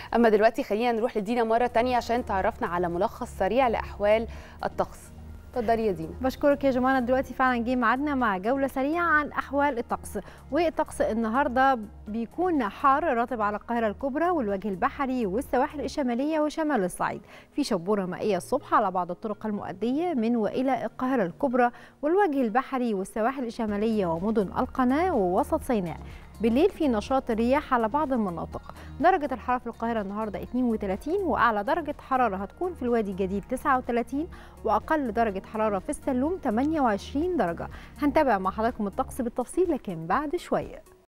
اما دلوقتي خلينا نروح لدينا مره تانية عشان تعرفنا على ملخص سريع لاحوال الطقس اتفضلي يا دينا بشكرك يا جمانة دلوقتي فعلا جه ميعادنا مع جولة سريعة عن أحوال الطقس والطقس النهاردة بيكون حار رطب على القاهرة الكبرى والوجه البحري والسواحل الشمالية وشمال الصعيد في شبورة مائية الصبح على بعض الطرق المؤدية من وإلى القاهرة الكبرى والوجه البحري والسواحل الشمالية ومدن القناة ووسط سيناء بالليل في نشاط الرياح على بعض المناطق درجة الحرارة في القاهرة النهاردة 32 وأعلى درجة حرارة هتكون في الوادي الجديد 39 وأقل درجة حرارة في السلوم 28 درجة هنتابع مع حضراتكم الطقس بالتفصيل لكن بعد شوية